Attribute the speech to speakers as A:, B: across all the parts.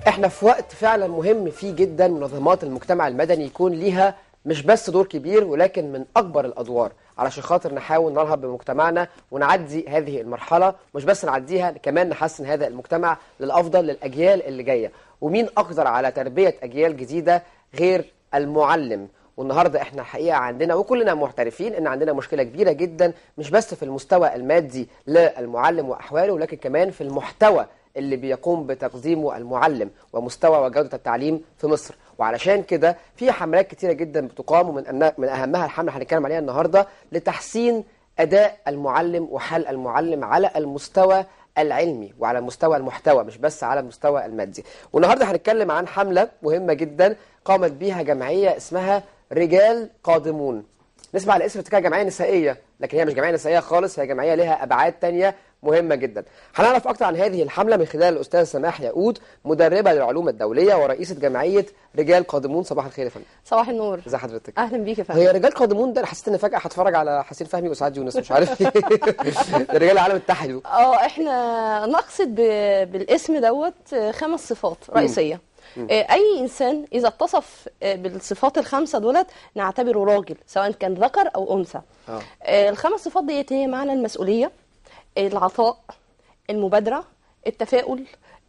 A: احنا في وقت فعلا مهم فيه جدا منظمات المجتمع المدني يكون ليها مش بس دور كبير ولكن من اكبر الادوار علشان خاطر نحاول نرهب بمجتمعنا ونعدي هذه المرحله مش بس نعديها كمان نحسن هذا المجتمع للافضل للاجيال اللي جايه ومين اقدر على تربيه اجيال جديده غير المعلم والنهارده احنا الحقيقه عندنا وكلنا معترفين ان عندنا مشكله كبيره جدا مش بس في المستوى المادي للمعلم واحواله ولكن كمان في المحتوى اللي بيقوم بتقديمه المعلم ومستوى وجودة التعليم في مصر وعلشان كده في حملات كتيرة جدا بتقام ومن أن- من أهمها الحملة اللي هنتكلم عليها النهاردة لتحسين أداء المعلم وحل المعلم على المستوى العلمي وعلى مستوى المحتوى مش بس على المستوى المادي والنهارده هنتكلم عن حملة مهمة جدا قامت بيها جمعية اسمها رجال قادمون نسمع على اسم بتاعها جمعيه نسائيه لكن هي مش جمعيه نسائيه خالص هي جمعيه لها ابعاد تانية مهمه جدا هنعرف اكتر عن هذه الحمله من خلال الاستاذ سماح ياقوت مدربه للعلوم الدوليه ورئيسه جمعيه رجال قادمون صباح الخير يا فندم
B: صباح النور
A: ازي حضرتك
B: اهلا بيك يا فندم
A: هي رجال قادمون ده انا حسيت ان فجاه هتفرج على حسين فهمي وسعاد يونس مش عارف ليه. ده رجال العالم اتحدوا
B: اه احنا نقصد ب- بالاسم دوت خمس صفات رئيسيه آه، اي انسان اذا اتصف آه، بالصفات الخمسه دولت نعتبره راجل سواء كان ذكر او انثى
A: آه.
B: آه، الخمس صفات ديت هي معنى المسؤوليه العطاء المبادره التفاؤل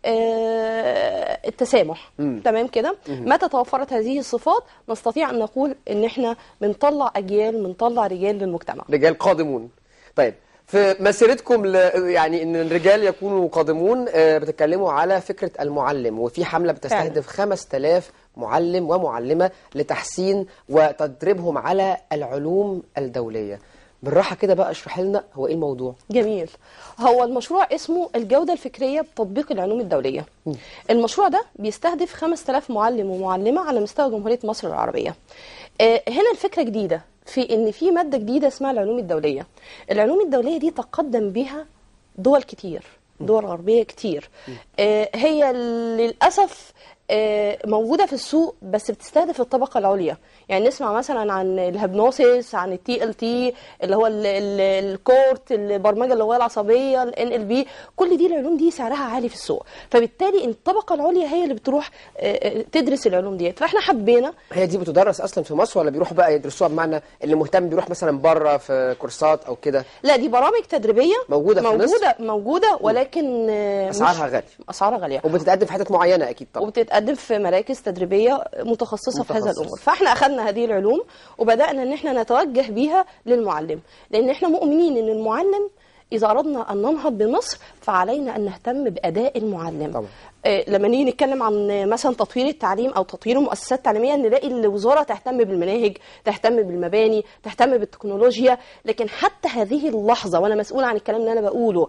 B: آه، التسامح تمام كده متى توفرت هذه الصفات نستطيع ان نقول ان احنا بنطلع اجيال بنطلع رجال للمجتمع
A: رجال قادمون طيب في مسيرتكم ل... يعني ان الرجال يكونوا قادمون آه، بتتكلموا على فكره المعلم وفي حمله بتستهدف 5000 معلم ومعلمه لتحسين وتدريبهم على العلوم الدوليه بالراحه كده بقى اشرح لنا هو ايه الموضوع
B: جميل هو المشروع اسمه الجودة الفكرية بتطبيق العلوم الدولية المشروع ده بيستهدف 5000 معلم ومعلمة على مستوى جمهورية مصر العربية آه، هنا الفكرة جديدة في ان في مادة جديدة اسمها العلوم الدولية العلوم الدولية دي تقدم بها دول كتير دول غربية كتير آه، هي للأسف آه، موجودة في السوق بس بتستهدف الطبقة العليا يعني نسمع مثلا عن الهبنوسيس عن التي ال تي اللي هو ال- ال- الكورت البرمجة اللغوية العصبية الان ال بي كل دي العلوم دي سعرها عالي في السوق فبالتالي الطبقة العليا هي اللي بتروح آه، آه، تدرس العلوم ديت فاحنا حبينا
A: هي دي بتدرس اصلا في مصر ولا بيروحوا بقى يدرسوها بمعنى اللي مهتم بيروح مثلا بره في كورسات او كده
B: لا دي برامج تدريبيه
A: موجودة في
B: موجوده
A: مصر؟
B: موجوده ولكن آه، مش-
A: أسعارها غالية.
B: اسعارها غاليه
A: وبتتقدم في حتت معينه اكيد طبعا
B: وبتتقدم في مراكز تدريبيه متخصصه في هذا
A: متخصص.
B: الامور فاحنا اخذنا هذه العلوم وبدانا ان احنا نتوجه بيها للمعلم لان احنا مؤمنين ان المعلم اذا اردنا ان ننهض بمصر فعلينا ان نهتم باداء المعلم
A: طبعا.
B: آه، لما نيجي نتكلم عن آه، مثلا تطوير التعليم او تطوير المؤسسات التعليميه نلاقي الوزاره تهتم بالمناهج تهتم بالمباني تهتم بالتكنولوجيا لكن حتى هذه اللحظه وانا مسؤوله عن الكلام اللي انا بقوله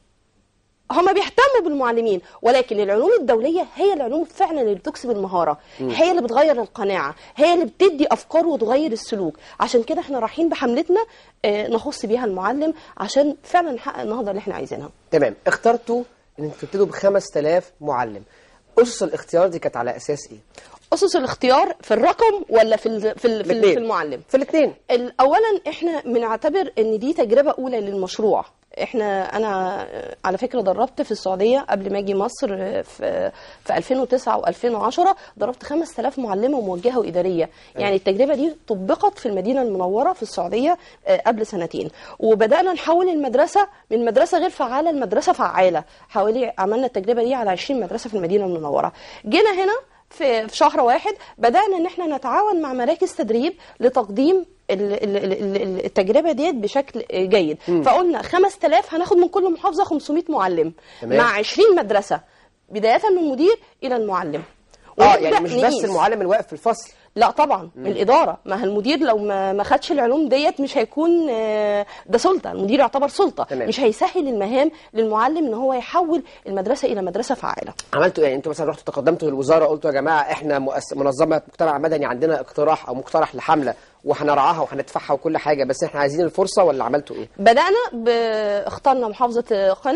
B: هما بيهتموا بالمعلمين ولكن العلوم الدولية هي العلوم فعلا اللي بتكسب المهارة هي اللي بتغير القناعة هي اللي بتدي أفكار وتغير السلوك عشان كده احنا رايحين بحملتنا آه، نخص بيها المعلم عشان فعلا نحقق النهضة اللي احنا عايزينها
A: تمام اخترتوا ان انتوا تبتدوا ب 5000 معلم اسس الاختيار دي كانت على اساس ايه
B: أسس الاختيار في الرقم ولا في ال- في ال- في, ال-
A: الاتنين.
B: في المعلم
A: في الاثنين
B: ال- اولا احنا بنعتبر ان دي تجربه اولى للمشروع احنا انا آه، على فكره دربت في السعوديه قبل ما اجي مصر آه، في في 2009 و2010 دربت 5000 معلمه موجهه واداريه يعني التجربه دي طبقت في المدينه المنوره في السعوديه آه، قبل سنتين وبدانا نحول المدرسه من مدرسه غير فعاله لمدرسه فعاله حوالي عملنا التجربه دي على 20 مدرسه في المدينه المنوره جينا هنا في في شهر واحد بدأنا إن احنا نتعاون مع مراكز تدريب لتقديم ال- ال- ال- ال- التجربة ديت بشكل جيد فقلنا 5000 هناخد من كل محافظة 500 معلم
A: تمام.
B: مع 20 مدرسة بداية من المدير إلى المعلم
A: اه
B: ونبدأ
A: يعني مش بس
B: نقيس.
A: المعلم اللي واقف في الفصل
B: لا طبعا من الاداره ما هو المدير لو ما ما خدش العلوم ديت مش هيكون آه، ده سلطه المدير يعتبر سلطه
A: تمام.
B: مش هيسهل المهام للمعلم ان هو يحول المدرسه الى مدرسه فعاله
A: عملتوا يعني انتوا مثلا رحتوا تقدمتوا للوزاره قلتوا يا جماعه احنا مؤس... منظمه مجتمع مدني عندنا اقتراح او مقترح لحمله وهنرعاها وهندفعها وكل حاجه بس احنا عايزين الفرصه ولا عملتوا ايه
B: بدأنا باخترنا محافظة قنا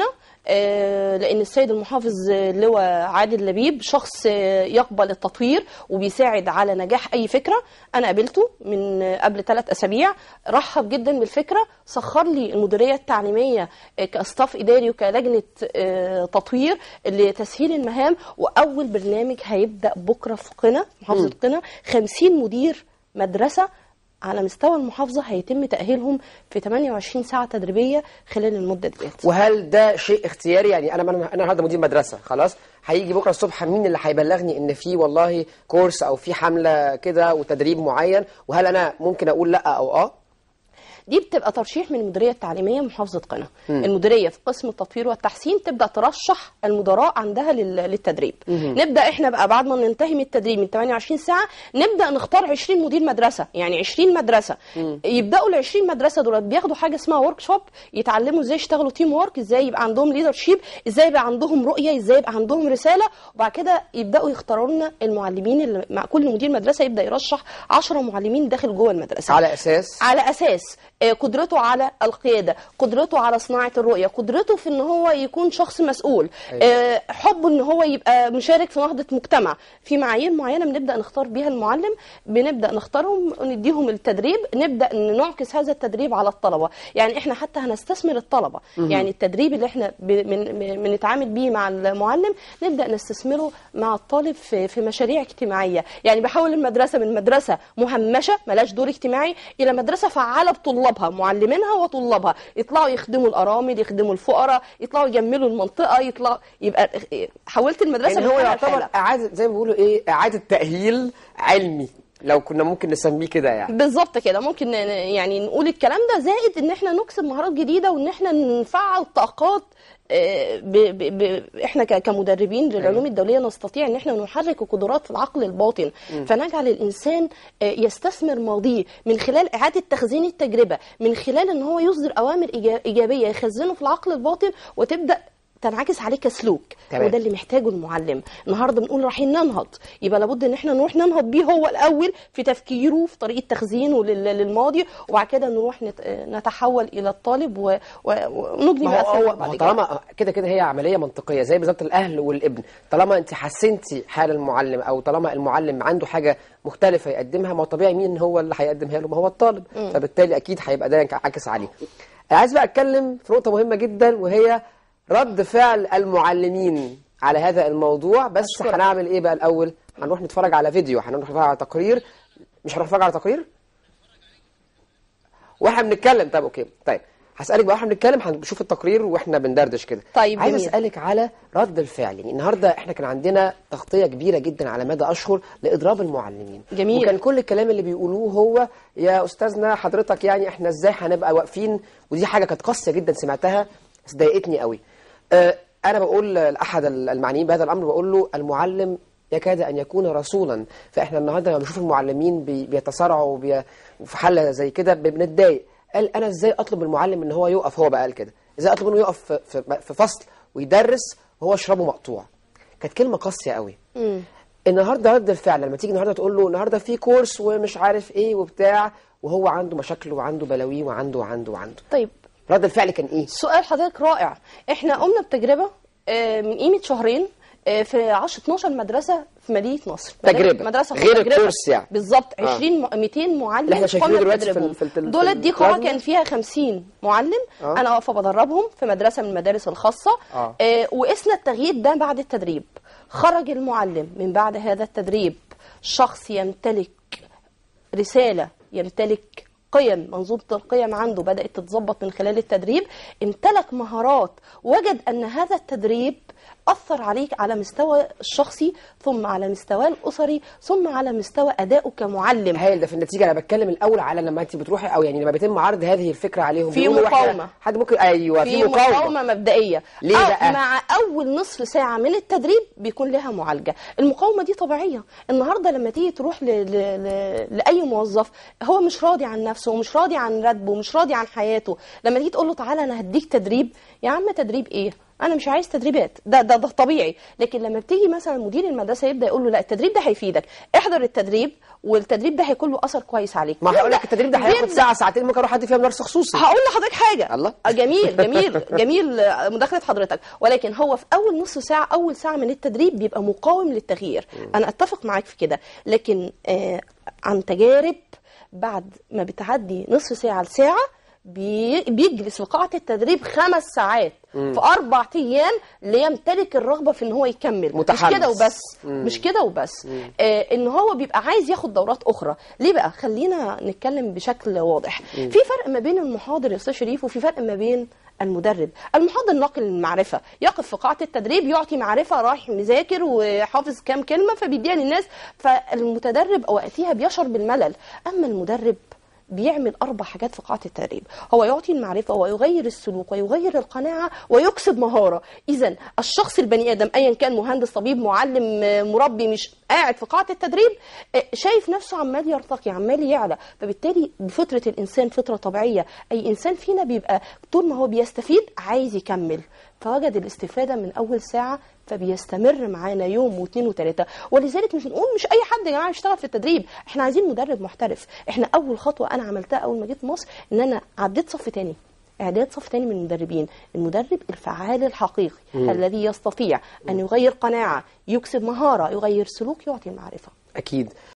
B: آه، لأن السيد المحافظ آه، لواء عادل لبيب شخص آه، يقبل التطوير وبيساعد على نجاح أي فكرة أنا قابلته من آه، قبل ثلاث أسابيع رحب جدا بالفكرة سخر لي المديرية التعليمية آه، كاستاف إداري وكلجنة آه، تطوير لتسهيل المهام وأول برنامج هيبدأ بكرة في قنا محافظة قنا 50 مدير مدرسة على مستوى المحافظة هيتم تأهيلهم في 28 ساعة تدريبية خلال المدة ديت
A: وهل ده شيء اختياري يعني انا انا انا النهارده مدير مدرسه خلاص هيجي بكره الصبح مين اللي هيبلغني ان في والله كورس او في حمله كده وتدريب معين وهل انا ممكن اقول لا او اه
B: دي بتبقى ترشيح من المديريه التعليميه محافظه قنا المديريه في قسم التطوير والتحسين تبدا ترشح المدراء عندها لل- للتدريب نبدا احنا بقى بعد ما ننتهي من التدريب من 28 ساعه نبدا نختار 20 مدير مدرسه يعني 20 مدرسه يبداوا ال 20 مدرسه دول بياخدوا حاجه اسمها ورك شوب يتعلموا ازاي يشتغلوا تيم ورك ازاي يبقى عندهم ليدر شيب ازاي يبقى عندهم رؤيه ازاي يبقى عندهم رساله وبعد كده يبداوا يختاروا لنا المعلمين اللي مع كل مدير مدرسه يبدا يرشح 10 معلمين داخل جوه المدرسه
A: على اساس
B: على اساس آه، قدرته على القياده قدرته على صناعه الرؤيه قدرته في ان هو يكون شخص مسؤول آه، حبه ان هو يبقى مشارك في نهضه مجتمع في معايير معينه بنبدا نختار بيها المعلم بنبدا نختارهم ونديهم التدريب نبدا نعكس هذا التدريب على الطلبه يعني احنا حتى هنستثمر الطلبه يعني التدريب اللي احنا ب- من- من- بنتعامل بيه مع المعلم نبدا نستثمره مع الطالب في في مشاريع اجتماعيه يعني بحول المدرسه من مدرسه مهمشه ملاش دور اجتماعي الى مدرسه فعاله بطلابها معلمينها وطلابها يطلعوا يخدموا الارامل يخدموا الفقراء يطلعوا يجملوا المنطقه يطلعوا يبقى حولت المدرسه
A: يعني هو
B: من حالة
A: يعتبر
B: لحالة.
A: اعاده زي ما بيقولوا ايه اعاده تاهيل علمي لو كنا ممكن نسميه كده يعني
B: بالظبط كده ممكن ن- يعني نقول الكلام ده زائد ان احنا نكسب مهارات جديده وان احنا نفعل طاقات آه، ب ب ب احنا ك- كمدربين للعلوم الدوليه نستطيع ان احنا نحرك القدرات في العقل الباطن فنجعل الانسان آه، يستثمر ماضيه من خلال اعاده تخزين التجربه من خلال ان هو يصدر اوامر إيجا- ايجابيه يخزنه في العقل الباطن وتبدا تنعكس عليه كسلوك
A: تمام.
B: وده اللي محتاجه المعلم النهارده بنقول رايحين ننهض يبقى لابد ان احنا نروح ننهض بيه هو الاول في تفكيره في طريقه تخزينه لل- للماضي وبعد كده نروح نت- نتحول الى الطالب و- و- ونجني
A: ما
B: بقى
A: هو,
B: الثمر
A: هو, ما
B: بعد
A: هو
B: كده
A: طالما كده كده هي عمليه منطقيه زي بالظبط الاهل والابن طالما انت حسنتي حال المعلم او طالما المعلم عنده حاجه مختلفه يقدمها ما هو طبيعي مين هو اللي هيقدمها له ما هو الطالب فبالتالي اكيد هيبقى ده ينعكس عليه أنا عايز بقى اتكلم في نقطه مهمه جدا وهي رد فعل المعلمين على هذا الموضوع بس
B: أشكرك.
A: هنعمل ايه بقى الاول هنروح نتفرج على فيديو هنروح نتفرج على تقرير مش هنروح نتفرج على تقرير واحنا بنتكلم طيب اوكي طيب هسألك بقى واحنا بنتكلم هنشوف التقرير واحنا بندردش كده
B: طيب،
A: عايز
B: جميل.
A: اسالك على رد الفعل يعني النهارده احنا كان عندنا تغطيه كبيره جدا على مدى اشهر لاضراب المعلمين
B: جميل.
A: وكان كل الكلام اللي بيقولوه هو يا استاذنا حضرتك يعني احنا ازاي هنبقى واقفين ودي حاجه كانت قاسيه جدا سمعتها بس ضايقتني قوي آه، انا بقول لاحد المعنيين بهذا الامر بقول له المعلم يكاد ان يكون رسولا فاحنا النهارده لما بنشوف المعلمين بي- بيتصارعوا وبي- في حاله زي كده بنتضايق قال انا ازاي اطلب من المعلم ان هو يقف هو بقى قال كده ازاي اطلب منه يقف في, في, في فصل ويدرس وهو اشربه مقطوع كانت كلمه قاسيه قوي النهارده رد الفعل لما تيجي النهارده تقول له النهارده في كورس ومش عارف ايه وبتاع وهو عنده مشاكل وعنده بلاويه وعنده وعنده وعنده
B: طيب
A: رد الفعل كان ايه؟
B: سؤال حضرتك رائع احنا قمنا بتجربه آه، من قيمه شهرين آه، في 10 12 مدرسه في مدينه نصر
A: تجربة.
B: مدرسه
A: غير
B: تجربة.
A: الكورس يعني.
B: بالظبط
A: آه.
B: 20 م- 200 معلم
A: اللي احنا شايفينه
B: قمنا
A: دلوقتي في ال-
B: بتدريبهم.
A: في التل- في
B: دولت دي قاعه
A: البلازما.
B: كان فيها 50 معلم
A: آه.
B: انا واقفه بدربهم في مدرسه من المدارس الخاصه
A: آه.
B: آه، وقسنا التغيير ده بعد التدريب خرج المعلم من بعد هذا التدريب شخص يمتلك رسالة يمتلك قيم منظومة القيم عنده بدأت تتظبط من خلال التدريب امتلك مهارات وجد أن هذا التدريب أثر عليك على مستوى الشخصي ثم على مستوى الأسري ثم على مستوى أدائه كمعلم
A: هايل ده في النتيجه انا بتكلم الاول على لما انت بتروحي او يعني لما بيتم عرض هذه الفكره عليهم
B: في
A: بيقولوا إحنا-
B: مقاومة.
A: حد ممكن ايوه في,
B: في مقاومة مبدئية
A: ليه
B: أو
A: بقى؟
B: مع أول نصف ساعة من التدريب بيكون لها معالجة المقاومة دي طبيعية النهاردة لما تيجي تروح ل... ل... ل... لأي موظف هو مش راضي عن نفسه ومش راضي عن راتبه ومش راضي عن حياته لما تيجي تقول له تعالى أنا هديك تدريب يا عم تدريب إيه انا مش عايز تدريبات ده ده, ده طبيعي لكن لما بتيجي مثلا مدير المدرسه يبدا يقول له لا التدريب ده هيفيدك احضر التدريب والتدريب ده هيكون له اثر كويس عليك
A: ما هقول لك
B: يبدأ-
A: التدريب ده هياخد
B: بيبدأ
A: ساعه ساعتين ممكن اروح ادي فيها درس خصوصي
B: هقول لحضرتك حاجه
A: الله.
B: آه، جميل جميل جميل آه، مداخله حضرتك ولكن هو في اول نص ساعه اول ساعه من التدريب بيبقى مقاوم للتغيير انا اتفق معاك في كده لكن آه عن تجارب بعد ما بتعدي نص ساعه لساعه بي- بيجلس في قاعه التدريب خمس ساعات في اربع ايام ليمتلك الرغبه في ان هو يكمل
A: متحمس.
B: مش كده وبس مش كده وبس آه ان هو بيبقى عايز ياخد دورات اخرى ليه بقى خلينا نتكلم بشكل واضح في فرق ما بين المحاضر يا استاذ شريف وفي فرق ما بين المدرب المحاضر ناقل المعرفه يقف في قاعه التدريب يعطي معرفه رايح مذاكر وحافظ كام كلمه فبيديها للناس فالمتدرب اوقاتها بيشعر بالملل اما المدرب بيعمل اربع حاجات في قاعه التدريب هو يعطي المعرفه ويغير السلوك ويغير القناعه ويكسب مهاره اذا الشخص البني ادم ايا كان مهندس طبيب معلم آه، مربي مش قاعد في قاعه التدريب آه، شايف نفسه عمال يرتقي عمال يعلى فبالتالي بفطره الانسان فطره طبيعيه اي انسان فينا بيبقى طول ما هو بيستفيد عايز يكمل فوجد الاستفاده من اول ساعه فبيستمر معانا يوم واثنين وثلاثه ولذلك مش نقول مش اي حد يا جماعه يشتغل في التدريب احنا عايزين مدرب محترف احنا اول خطوه انا عملتها اول ما جيت مصر ان انا عديت صف تاني اعداد صف تاني من المدربين المدرب الفعال الحقيقي الذي يستطيع ان يغير قناعه يكسب مهاره يغير سلوك يعطي المعرفه
A: اكيد